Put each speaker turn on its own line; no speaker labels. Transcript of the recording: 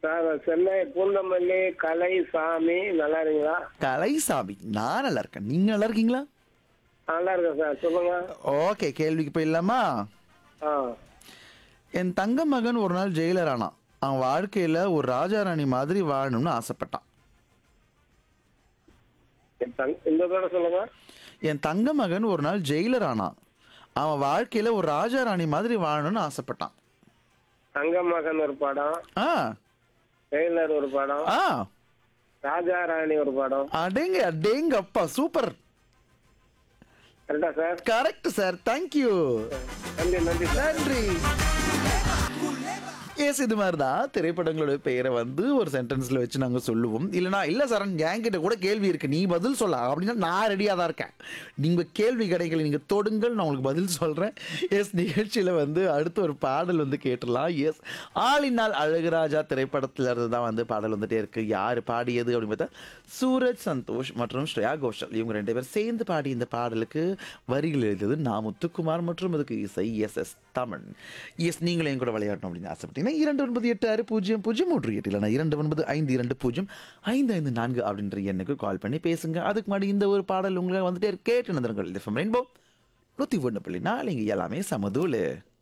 sir Chennai Poonamallee கலை சாமி நல்லா இருக்கீங்களா
கலைசாமி நான் நல்லா இருக்கேன் நீங்க நல்லா இருக்கீங்களா
நல்லா இருக்கேன் சார் சொல்லுங்க
ஓகே கேள்விக்கு போயிடலாமா
ஆ
என் தங்க மகன் ஒரு நாள் ஜெயிலர் ஆனான் அவன் வாழ்க்கையில ஒரு ராஜாராணி மாதிரி வாழணும்னு ஆசைப்பட்டான்
என் தங்- இந்த தடவை சொல்லுங்க
என் தங்க மகன் ஒரு நாள் ஜெயிலர் ஆனான் அவன் வாழ்க்கையில ஒரு ராஜாராணி மாதிரி வாழணும்னு ஆசைப்பட்டான்
தங்க மகன் ஒரு படம்
ஆ
டெய்லர் ஒரு படம்
ஆ
ராஜா ராணி ஒரு படம்
அடேங்க அடேங்க அப்பா சூப்பர்
கரெக்டா சார்
கரெக்ட் சார் தேங்க்யூ
நன்றி நன்றி சார்
நன்றி எஸ் இது மாதிரி தான் திரைப்படங்களோட பெயரை வந்து ஒரு சென்டென்ஸில் வச்சு நாங்கள் சொல்லுவோம் இல்லைனா இல்லை சரண் என்கிட்ட கூட கேள்வி இருக்குது நீ பதில் சொல்ல அப்படின்னா நான் ரெடியாக தான் இருக்கேன் நீங்கள் கேள்வி கிடைக்கல நீங்கள் தொடுங்கள் நான் உங்களுக்கு பதில் சொல்கிறேன் எஸ் நிகழ்ச்சியில் வந்து அடுத்த ஒரு பாடல் வந்து கேட்டுடலாம் எஸ் ஆளினால் அழகுராஜா திரைப்படத்துல இருந்து தான் வந்து பாடல் வந்துட்டே இருக்குது யார் பாடியது அப்படின்னு பார்த்தா சூரஜ் சந்தோஷ் மற்றும் ஸ்ரேயா கோஷல் இவங்க ரெண்டு பேர் சேர்ந்து பாடி இந்த பாடலுக்கு வரிகள் எழுதியது நான் முத்துக்குமார் மற்றும் அதுக்கு இசை எஸ் எஸ் தமிழ் எஸ் நீங்களும் என் கூட விளையாடணும் அப்படின்னு ஆசைப்பட்டீங்கன்னா இரண்டு ஒன்பது எட்டு ஆறு பூஜ்ஜியம் பூஜ்ஜியம் மூன்று எட்டு இல்லைனா இரண்டு ஒன்பது ஐந்து இரண்டு பூஜ்ஜியம் ஐந்து ஐந்து நான்கு அப்படின்ற எண்ணுக்கு கால் பண்ணி பேசுங்க அதுக்கு முன்னாடி இந்த ஒரு பாடல் உங்களுக்கு வந்துட்டே கேட்டு நந்தர்கள் ரெயின்போ நூற்றி ஒன்று புள்ளி நாலு இங்கே எல்லாமே சமதூள்